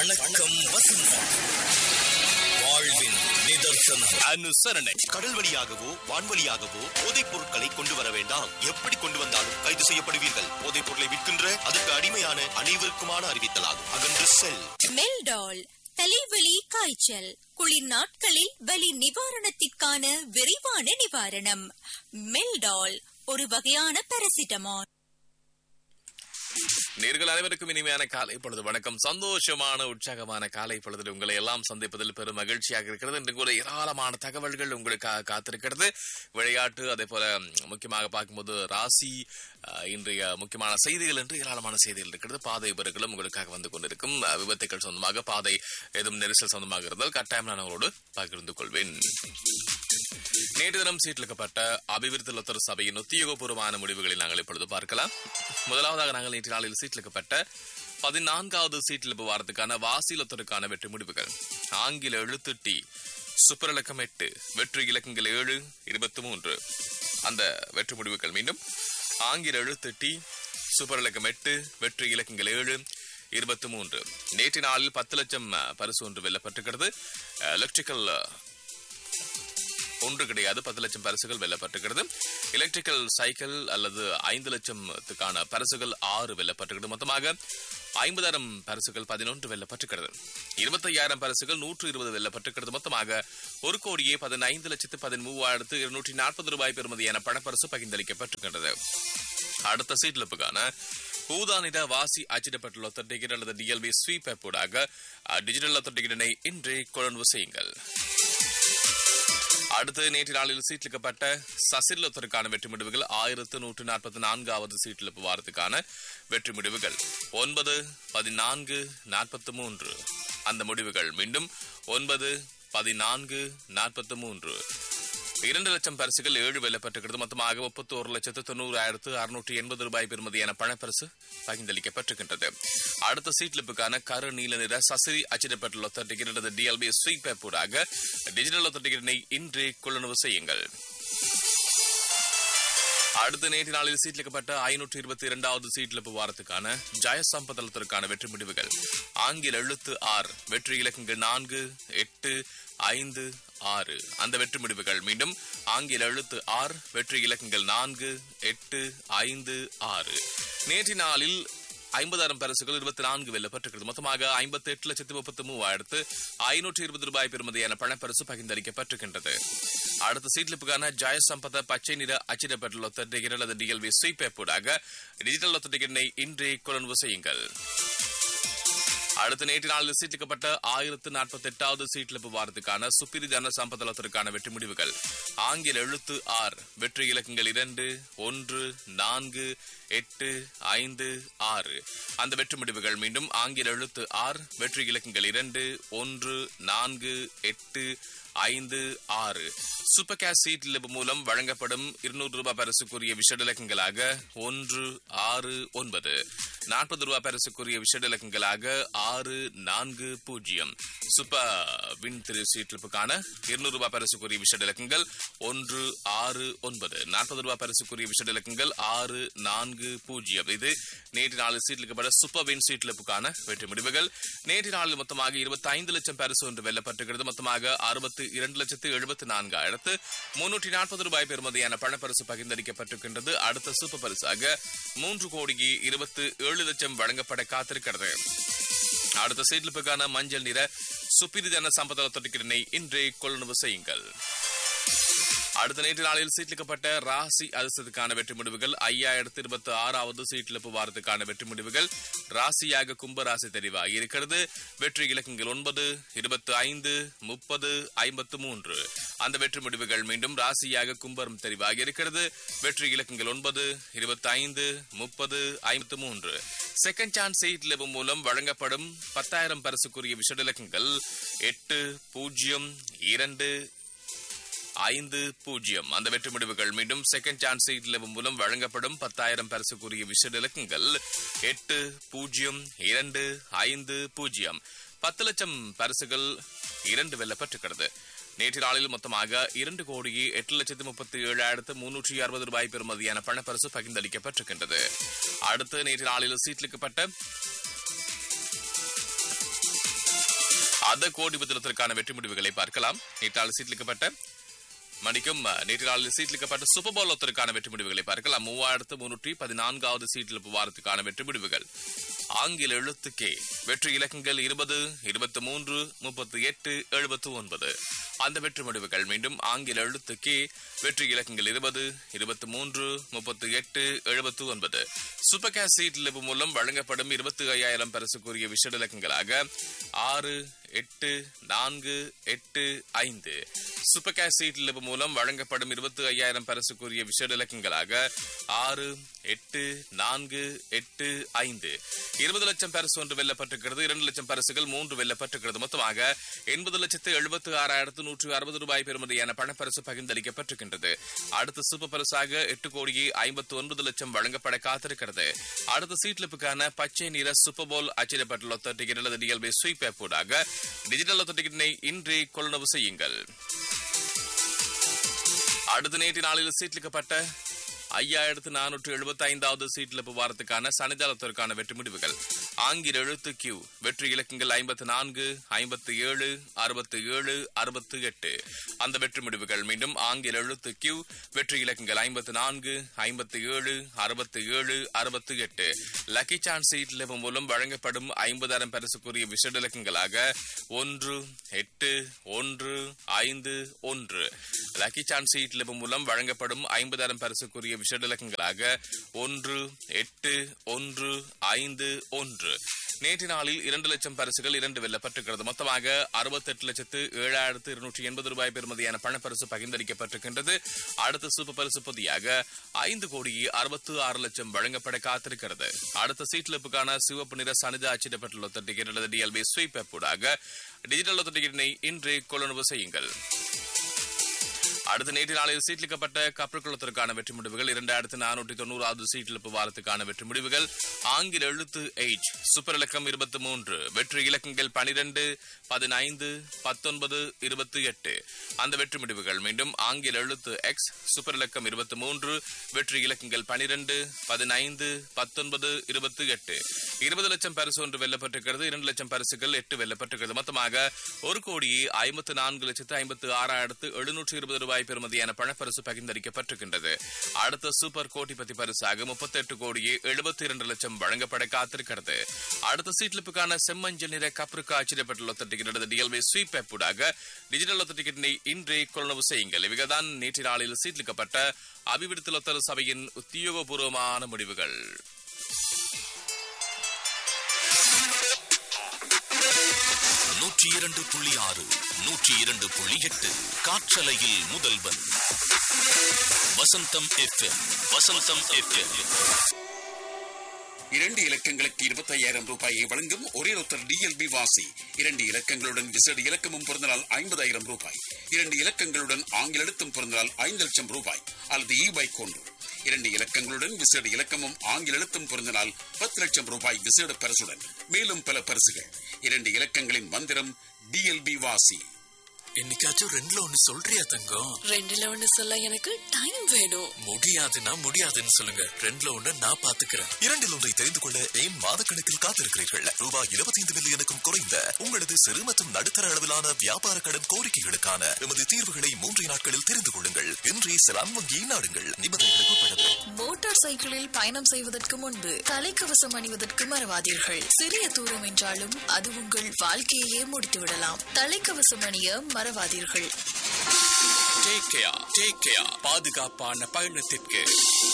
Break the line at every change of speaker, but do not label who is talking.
வணக்கம் வசந்தம் வாழ்வின் நிதர்சனம்
அனுசரணை
கடல் வழியாகவோ வான்வழியாகவோ போதைப் பொருட்களை கொண்டு வர வேண்டாம் எப்படி கொண்டு வந்தாலும் கைது செய்யப்படுவீர்கள் போதைப் பொருளை விற்கின்ற அதற்கு அடிமையான அனைவருக்குமான அறிவித்தலாகும் அகன்று செல்
மெல்டால் தலைவலி காய்ச்சல் குளிர் நாட்களில் வலி நிவாரணத்திற்கான விரைவான நிவாரணம் மெல்டால் ஒரு வகையான பாராசிட்டமால்
நேர்கள் அனைவருக்கும் இனிமையான காலை பொழுது வணக்கம் சந்தோஷமான உற்சாகமான காலை பொழுதில் உங்களை எல்லாம் சந்திப்பதில் பெரும் மகிழ்ச்சியாக இருக்கிறது இன்று கூட ஏராளமான தகவல்கள் உங்களுக்காக காத்திருக்கிறது விளையாட்டு அதே போல ம், முக்கியமாக பார்க்கும்போது ராசி அஹ், இன்றைய முக்கியமான செய்திகள் என்று ஏராளமான செய்திகள் இருக்கிறது பாதை விவரங்களும் உங்களுக்காக வந்து கொண்டிருக்கும் அஹ், விபத்துக்கள் சொந்தமாக பாதை எதுவும் நெரிசல் சொந்தமாக இருந்தால் கட்டாயம் நான் உங்களோடு பகிர்ந்து கொள்வேன் நேற்று தினம் சீட்டிலிக்கப்பட்ட அபிவிருத்தி லொத்தர் சபையின் உத்தியோகபூர்வமான முடிவுகளை நாங்கள் இப்பொழுது பார்க்கலாம் முதலாவதாக நாங்கள் நேற்று நாளில் சீட்டிலிக்கப்பட்ட பதினான்காவது சீட்டில் வாரத்துக்கான வாசி லொத்தருக்கான வெற்றி முடிவுகள் ஆங்கில எழுத்து டி சூப்பர் இலக்கம் எட்டு வெற்றி இலக்கங்கள் ஏழு இருபத்தி மூன்று அந்த வெற்றி முடிவுகள் மீண்டும் ஆங்கில எழுத்து டி சூப்பர் இலக்கம் எட்டு வெற்றி இலக்கங்கள் ஏழு இருபத்தி மூன்று நேற்று நாளில் பத்து லட்சம் அஹ், பரிசு ஒன்று வெல்லப்பட்டிருக்கிறது எலக்ட்ரிக்கல் ஒன்று கிடையாது பத்து லட்சம் பரிசுகள் வெல்லப்பட்டிருக்கிறது எலக்ட்ரிக்கல் சைக்கிள் அல்லது ஐந்து லட்சத்துக்கான பரிசுகள் ஆறு வெல்லப்பட்டிருக்கிறது மொத்தமாக ஐம்பதாயிரம் பரிசுகள் பதினொன்று வெல்லப்பட்டிருக்கிறது இருபத்தையாயிரம் பரிசுகள் நூற்று இருபது வெல்லப்பட்டிருக்கிறது மொத்தமாக ஒரு கோடியே பதினைந்து லட்சத்து பதிமூவாயிரத்து இருநூற்றி நாற்பது ரூபாய் பெறுமதியான பணப்பரிசு பகிர்ந்தளிக்கப்பட்டிருக்கிறது அடுத்த சீட்லிப்புக்கான ஊதா நிற வாசி அச்சிடப்பட்டுள்ள ஒத்த டிக்கெட் அல்லது டிஎல்பி ஸ்வீப் ஆப் ஊடாக அஹ், டிஜிட்டல் ஒத்த டிக்கெட்டினை இன்றே கொள்வனவு செய்யுங்கள் அடுத்து நேற்று நாளில் சீட்லிக்கப்பட்ட சசிலத்திற்கான வெற்றி முடிவுகள் ஆயிரத்து நூற்று நாற்பத்தி நான்காவது சீட்டிழப்பு வாரத்துக்கான வெற்றி முடிவுகள் ஒன்பது பதினான்கு நாற்பத்தி மூன்று அந்த முடிவுகள் மீண்டும் ஒன்பது பதினான்கு நாற்பத்தி மூன்று இரண்டு லட்சம் பரிசுகள் ஏழு வெல்லப்பட்டிருக்கிறது மொத்தமாக முப்பத்தி ஒரு லட்சத்து தொண்ணூறாயிரத்து அறுநூற்றி எண்பது ரூபாய் பெறுமதியான பணப்பரிசு பகிர்ந்தளிக்கப்பட்டிருக்கின்றது அடுத்த சீட்லிப்புக்கான கரு நீல நிற சசிரி அச்சிடப்பட்டுள்ள ஒத்த டிக்கெட் அல்லது டிஎல்பி ஸ்வீப் ஆப் ஊடாக டிஜிட்டல் ஒத்த டிக்கெட்டினை இன்று கொள்ளுணவு செய்யுங்கள் அடுத்த நேற்று நாளில் சீட்லிக்கப்பட்ட ஐநூற்று இருபத்தி இரண்டாவது சீட்லிப்பு வாரத்துக்கான ஜெயசம்பதளத்திற்கான வெற்றி முடிவுகள் ஆங்கில எழுத்து ஆர் வெற்றி இலக்கங்கள் நான்கு எட்டு ஐந்து ஆறு அந்த வெற்றி முடிவுகள் மீண்டும் ஆங்கில எழுத்து ஆர் வெற்றி இலக்கங்கள் நான்கு எட்டு ஐந்து ஆறு நேற்று நாளில் ஐம்பதாயிரம் பரிசுகள் இருபத்தி நான்கு வெல்லப்பட்டிருக்கிறது மொத்தமாக ஐம்பத்தி எட்டு லட்சத்து முப்பத்தி மூவாயிரத்து ஐநூற்றி இருபது ரூபாய் பெறுமதியான பணப்பரிசு பகிர்ந்தளிக்கப்பட்டிருக்கின்றது அடுத்த சீட்லிப்புக்கான ஜெயசம்பத பச்சை நிற அச்சிடப்பட்டுள்ள ஒத்த டிக்கெட் அல்லது டிஎல்வி ஸ்வீப் ஆப் ஊடாக டிஜிட்டல் ஒத்த டிக்கெட்டினை இன்றே கொள்வனவு செய்யுங்கள் அடுத்த நேற்று நாளில் சீட்டிக்கப்பட்ட ஆயிரத்து நாற்பத்தி எட்டாவது சீட்லிப்பு வாரத்துக்கான சுப்பிரி தன சம்பதளத்திற்கான வெற்றி முடிவுகள் ஆங்கில எழுத்து ஆர் வெற்றி இலக்கங்கள் இரண்டு ஒன்று நான்கு எட்டு ஐந்து ஆறு அந்த வெற்றி முடிவுகள் மீண்டும் ஆங்கில எழுத்து ஆர் வெற்றி இலக்கங்கள் இரண்டு ஒன்று நான்கு எட்டு ஐந்து ஆறு சூப்பர் கேஷ் சீட் லிப் மூலம் வழங்கப்படும் இருநூறு ரூபாய் பரிசுக்குரிய விஷட இலக்கங்களாக ஒன்று ஆறு ஒன்பது நாற்பது ரூபாய் பரிசுக்குரிய விஷட இலக்கங்களாக ஆறு நான்கு பூஜ்ஜியம் சூப்பர் வின் திரு சீட் லிப்புக்கான இருநூறு ரூபாய் பரிசுக்குரிய விஷட இலக்கங்கள் ஒன்று ஆறு ஒன்பது நாற்பது ரூபாய் பரிசுக்குரிய விஷட இலக்கங்கள் ஆறு நான்கு பூஜ்ஜியம் இது நேற்று நாலு சீட்லிக்கப்பட்ட சூப்பர் வின் சீட் லிப்புக்கான வெற்றி முடிவுகள் நேற்று நாளில் மொத்தமாக இருபத்தி ஐந்து லட்சம் பரிசு ஒன்று வெல்லப்பட்டிருக்கிறது மொத்தமாக அறுபத்து இரண்டு லட்சத்து எழுபத்தி நான்காயிரத்து முன்னூற்றி நாற்பது ரூபாய் பெறுமதியான பணப்பரிசு பகிர்ந்தளிக்கப்பட்டிருக்கின்றது அடுத்த சூப்பர் பரிசாக மூன்று கோடிக்கு இருபத்து ஏழு லட்சம் வழங்கப்பட காத்திருக்கிறது அடுத்த சீட்லிப்புக்கான மஞ்சள் நிற சுப்பிரிதன சம்பதள தொட்டிக்கிடனை இன்றே கொள்ளுணவு செய்யுங்கள் அடுத்த நேற்று நாளில் சீட்லிக்கப்பட்ட ராசி அதிர்ஷ்டத்துக்கான வெற்றி முடிவுகள் ஐயாயிரத்து இருபத்தி ஆறாவது சீட்டிழப்பு வாரத்துக்கான வெற்றி முடிவுகள் ராசியாக கும்ப ராசி தெரிவாகி இருக்கிறது வெற்றி இலக்கங்கள் ஒன்பது இருபத்தி ஐந்து முப்பது ஐம்பத்து மூன்று அந்த வெற்றி முடிவுகள் மீண்டும் ராசியாக கும்பரம் தெரிவாகி இருக்கிறது வெற்றி இலக்கங்கள் ஒன்பது இருபத்தி ஐந்து முப்பது ஐம்பத்து மூன்று செகண்ட் சான்ஸ் சீட் லெவ் மூலம் வழங்கப்படும் பத்தாயிரம் பரிசுக்குரிய விஷட இலக்கங்கள் எட்டு பூஜ்ஜியம் இரண்டு ஐந்து பூஜ்ஜியம் அந்த வெற்றி முடிவுகள் மீண்டும் செகண்ட் சான்ஸ் சீட் லெவல் மூலம் வழங்கப்படும் பத்தாயிரம் பரிசுக்குரிய விஷட இலக்கங்கள் எட்டு பூஜ்ஜியம் இரண்டு ஐந்து பூஜ்ஜியம் பத்து லட்சம் பரிசுகள் இரண்டு வெல்லப்பட்டிருக்கிறது நேற்று நாளில் மொத்தமாக இரண்டு கோடியே எட்டு லட்சத்து முப்பத்தி ஏழாயிரத்து முன்னூற்றி அறுபது ரூபாய் பெறுமதியான பணப்பரிசு பகிர்ந்தளிக்கப்பட்டிருக்கின்றது அடுத்து நேற்று நாளில் சீட்லிக்கப்பட்ட அத கோடி புத்தகத்திற்கான வெற்றி முடிவுகளை பார்க்கலாம் நேற்றால் சீட்லிக்கப்பட்ட மணிக்கும் அஹ், நேற்று நாளில் சீட்லிக்கப்பட்ட சூப்பர் பவுல் ஒருத்தருக்கான வெற்றி முடிவுகளை பார்க்கலாம் மூவாயிரத்து முன்னூற்றி பதினான்காவது சீட்டில் வாரத்துக்கான வெற்றி முடிவுகள் ஆங்கில எழுத்துக்கே வெற்றி இலக்கங்கள் இருபது இருபத்தி மூன்று முப்பத்தி எட்டு எழுபத்து ஒன்பது அந்த வெற்றி முடிவுகள் மீண்டும் ஆங்கில எழுத்துக்கே வெற்றி இலக்கங்கள் இருபது இருபத்தி மூன்று முப்பத்தி எட்டு எழுபத்து ஒன்பது சூப்பர் கேஷ் சீட் லெபு மூலம் வழங்கப்படும் இருபத்தி ஐயாயிரம் பரிசுக்குரிய விஷட இலக்கங்களாக ஆறு எட்டு நான்கு எட்டு ஐந்து சூப்பர் கேஷ் சீட் லெபு மூலம் வழங்கப்படும் இருபத்தி ஐயாயிரம் பரிசுக்குரிய விஷட இலக்கங்களாக ஆறு எட்டு நான்கு எட்டு ஐந்து இருபது லட்சம் பரிசு ஒன்று வெல்லப்பட்டிருக்கிறது இரண்டு லட்சம் பரிசுகள் மூன்று வெல்லப்பட்டிருக்கிறது மொத்தமாக எண்பது லட்சத்து எழுபத்து ஆறாயிரத்து நூற்று அறுபது ரூபாய் பெறுமதியான பணப்பரிசு பகிர்ந்தளிக்கப்பட்டிருக்கின்றது அடுத்த சூப்பர் பரிசாக எட்டு கோடியே ஐம்பத்து ஒன்பது லட்சம் வழங்கப்பட காத்திருக்கிறது அடுத்த சீட்லிப்புக்கான பச்சை நிற சூப்பர் போல் அச்சிடப்பட்டுள்ள ஒத்த டிக்கெட் அல்லது டிஎல்பி ஸ்வீப் ஆப்போடாக டிஜிட்டல் ஒத்த டிக்கெட்டினை இன்றே கொள்ளுணவு செய்யுங்கள் அடுத்த நேற்று நாளில் சீட்லிக்கப்பட்ட ஐயாயிரத்து நானூற்று எழுபத்தி ஐந்தாவது சீட்ல வாரத்துக்கான சனிதாளத்திற்கான வெற்றி முடிவுகள் ஆங்கில எழுத்து கியூ வெற்றி இலக்கங்கள் ஐம்பத்து நான்கு ஐம்பத்து ஏழு அறுபத்து ஏழு அறுபத்து எட்டு அந்த வெற்றி முடிவுகள் மீண்டும் ஆங்கில எழுத்து கியூ வெற்றி இலக்கங்கள் ஐம்பத்து நான்கு ஐம்பத்து ஏழு அறுபத்து ஏழு அறுபத்து எட்டு லக்கி சான்ஸ் சீட் லெவல் மூலம் வழங்கப்படும் ஐம்பதாயிரம் பரிசுக்குரிய விஷட இலக்கங்களாக ஒன்று எட்டு ஒன்று ஐந்து ஒன்று லக்கி சான்ஸ் சீட் லெவல் மூலம் வழங்கப்படும் ஐம்பதாயிரம் பரிசுக்குரிய விஷட இலக்கங்களாக ஒன்று எட்டு ஒன்று ஐந்து ஒன்று நேற்று நாளில் இரண்டு லட்சம் பரிசுகள் இரண்டு வெல்லப்பட்டிருக்கிறது மொத்தமாக அறுபத்தெட்டு லட்சத்து ஏழாயிரத்து இருநூற்றி எண்பது ரூபாய் பெறுமதியான பணப்பரிசு பகிர்ந்தளிக்கப்பட்டிருக்கின்றது அடுத்த சூப்பர் பரிசு பொதியாக ஐந்து கோடியே அறுபத்து ஆறு லட்சம் வழங்கப்பட காத்திருக்கிறது அடுத்த சீட்லிப்புக்கான சிவப்பு நிற சனித அச்சிடப்பட்டுள்ள டிக்கெட் அல்லது டிஎல்பி ஸ்வீப் ஊடாக டிஜிட்டல் டிக்கெட்டினை இன்று கொள்ளுணர்வு செய்யுங்கள் அடுத்த நேற்று நாளில் சீட்லிக்கப்பட்ட கப்பற்குளத்திற்கான வெற்றி முடிவுகள் இரண்டாயிரத்து நானூற்றி தொண்ணூறாவது சீட்டிழப்பு வாரத்துக்கான வெற்றி முடிவுகள் ஆங்கில எழுத்து எயிட் சூப்பர் இலக்கம் இருபத்தி மூன்று வெற்றி இலக்கங்கள் பனிரெண்டு பதினைந்து பத்தொன்பது இருபத்தி எட்டு அந்த வெற்றி முடிவுகள் மீண்டும் ஆங்கில எழுத்து எக்ஸ் சூப்பர் இலக்கம் இருபத்தி மூன்று வெற்றி இலக்கங்கள் பனிரெண்டு பதினைந்து பத்தொன்பது இருபத்தி எட்டு இருபது லட்சம் பரிசு ஒன்று வெல்லப்பட்டிருக்கிறது இரண்டு லட்சம் பரிசுகள் எட்டு வெல்லப்பட்டிருக்கிறது மொத்தமாக ஒரு கோடியே ஐம்பத்து நான்கு லட்சத்து ஐம்பத்து ஆறாயிரத்து எழுநூற்று இருபது ரூபாய் பெறுமதியான பணப்பரிசு பகிர்ந்தளிக்கப்பட்டிருக்கின்றது அடுத்த சூப்பர் கோடிபதி பரிசாக முப்பத்தெட்டு கோடியே எழுபத்தி இரண்டு லட்சம் வழங்கப்பட காத்திருக்கிறது அடுத்த சீட்லிப்புக்கான செம்மஞ்சள் நிற கப்பருக்கு ஆச்சரியப்பட்டுள்ள டிக்கெட் டிஎல்வி ஸ்வீப் ஊடாக டிஜிட்டல் ஒத்த டிக்கெட்டினை இன்றே கொள்ளவு செய்யுங்கள் இவைகள்தான் நேற்று நாளில் சீட்லிக்கப்பட்ட அபிவிருத்தி லொத்தர் சபையின் உத்தியோகபூர்வமான முடிவுகள்
நூற்றி இரண்டு புள்ளி ஆறு நூற்றி இரண்டு புள்ளி எட்டு காற்றலையில் முதல்வன் வசந்தம் எஃப்எம் வசந்தம் எஃப்எம்
இரண்டு இலக்கங்களுக்கு இருபத்தையாயிரம் ரூபாயை வழங்கும் ஒரே ஒருத்தர் டிஎல்பி வாசி இரண்டு இலக்கங்களுடன் விசேட இலக்கமும் பிறந்தனால் ஐம்பதாயிரம் ரூபாய் இரண்டு இலக்கங்களுடன் ஆங்கில எழுத்தும் பிறந்தனால் ஐந்து லட்சம் ரூபாய் அல்லது இ பைக் ஒன்று இரண்டு இலக்கங்களுடன் விசேட இலக்கமும் ஆங்கில எழுத்தும் பொருந்தினால் பத்து லட்சம் ரூபாய் விசேட பரிசுடன் மேலும் பல பரிசுகள் இரண்டு இலக்கங்களின் மந்திரம் டிஎல்பி வாசி
என்னைக்காச்சும் ரெண்டுல ஒண்ணு சொல்றியா தங்கம்
ரெண்டுல ஒண்ணு சொல்ல எனக்கு டைம் வேணும்
முடியாதுன்னா முடியாதுன்னு சொல்லுங்க ரெண்டுல ஒண்ணு நான் பாத்துக்கிறேன்
இரண்டில் ஒன்றை தெரிந்து கொள்ள ஏன் மாதக்கணக்கில் காத்திருக்கிறீர்கள் ரூபாய் இருபத்தைந்து மில்லியனுக்கும் குறைந்த உங்களது சிறு மற்றும் நடுத்தர அளவிலான வியாபார கடன் கோரிக்கைகளுக்கான எமது தீர்வுகளை மூன்று நாட்களில் தெரிந்து கொள்ளுங்கள் இன்றே செலான் வங்கியை நாடுங்கள் நிபந்தனைகளுக்கு உட்பட்டது
மோட்டார் சைக்கிளில் பயணம் செய்வதற்கு முன்பு தலைக்கவசம் அணிவதற்கு மறவாதீர்கள் சிறிய தூரம் என்றாலும் அது உங்கள் வாழ்க்கையே முடித்து விடலாம் தலைக்கவசம் அணிய மறவாதீர்கள்
டேக் கேர் டேக் கேர் பாதுகாப்பான பயணத்திற்கு